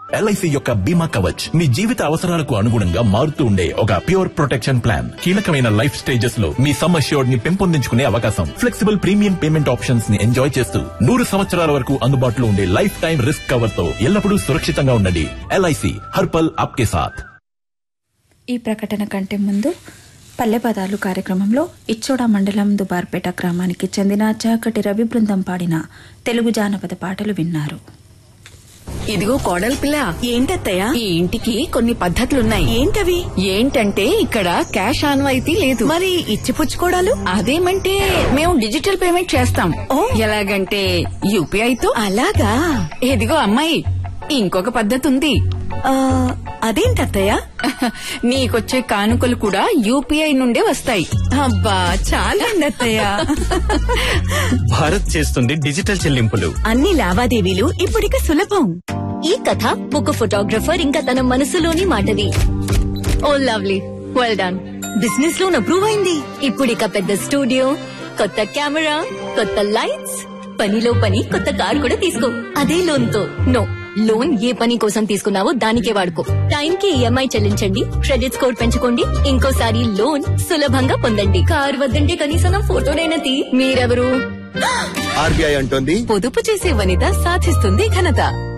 LIC యొక్క బీమా కవచ్ మీ జీవిత అవసరాలకు అనుగుణంగా మారుతూ ఉండే ఒక ప్యూర్ ప్రొటెక్షన్ ప్లాన్ కీలకమైన లైఫ్ స్టేజెస్ లో మీ సమ్ అష్యూర్డ్ ని పెంపొందించుకునే అవకాశం ఫ్లెక్సిబుల్ ప్రీమియం పేమెంట్ ఆప్షన్స్ ని ఎంజాయ్ చేస్తూ నూరు సంవత్సరాల వరకు అందుబాటులో ఉండే లైఫ్ టైం రిస్క్ కవర్ తో ఎల్లప్పుడూ సురక్షితంగా ఉండండి ఎల్ఐసి హర్పల్ ఆప్కే సాథ్ ఈ ప్రకటన కంటే ముందు పల్లె పదాలు కార్యక్రమంలో ఇచ్చోడ మండలం దుబార్పేట గ్రామానికి చెందిన చాకటి రవి బృందం పాడిన తెలుగు జానపద పాటలు విన్నారు ఇదిగో కోడలి పిల్ల ఏంటత్తయ్యా ఈ ఇంటికి కొన్ని పద్ధతులున్నాయి ఏంటవి ఏంటంటే ఇక్కడ క్యాష్ ఆన్వాయితీ లేదు మరి ఇచ్చిపుచ్చుకోవడాలు అదేమంటే మేము డిజిటల్ పేమెంట్ చేస్తాం ఎలాగంటే యూపీఐ తో అలాగా ఇదిగో అమ్మాయి ఇంకొక పద్ధతి ఉంది అదేంటత్తయ్యా నీకొచ్చే కానుకలు కూడా యూపీఐ నుండే వస్తాయి అబ్బా చాలా అత్తయ్యా భారత్ చేస్తుంది డిజిటల్ చెల్లింపులు అన్ని లావాదేవీలు ఇప్పుడిక సులభం ఈ కథ ఒక ఫోటోగ్రఫర్ ఇంకా తన మనసులోని మాటది ఓ lovely well done business loan approve అయింది ఇప్పుడు ఇక పెద్ద స్టూడియో కొత్త కెమెరా కొత్త లైట్స్ పనిలో పని కొత్త కార్ కూడా తీసుకో అదే లోన్ తో నో లోన్ ఏ పని కోసం తీసుకున్నావో దానికే వాడుకో టైం కి ఈఎంఐ చెల్లించండి క్రెడిట్ స్కోర్ పెంచుకోండి ఇంకోసారి లోన్ సులభంగా పొందండి కార్ వద్దంటే కనీసం నా ఫోటోనైనా తీ మీరెవరు ఆర్బీఐ అంటోంది పొదుపు చేసే వనిత సాధిస్తుంది ఘనత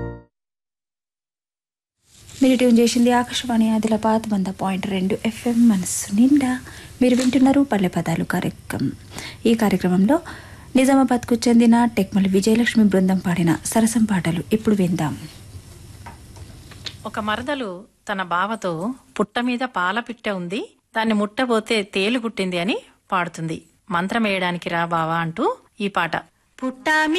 మీరు ట్యూన్ చేసింది ఆకాశవాణి ఆదిలాబాద్ వంద పాయింట్ రెండు ఎఫ్ఎం మనస్సు నిండా మీరు వింటున్నారు పల్లె పదాలు కార్యక్రమం ఈ కార్యక్రమంలో నిజామాబాద్కు చెందిన టెక్మల్ విజయలక్ష్మి బృందం పాడిన సరసం పాటలు ఇప్పుడు విందాం ఒక మరదలు తన బావతో పుట్ట మీద పాల పిట్ట ఉంది దాన్ని ముట్టబోతే తేలు గుట్టింది అని పాడుతుంది మంత్రం వేయడానికి రా బావా అంటూ ఈ పాట పుట్ట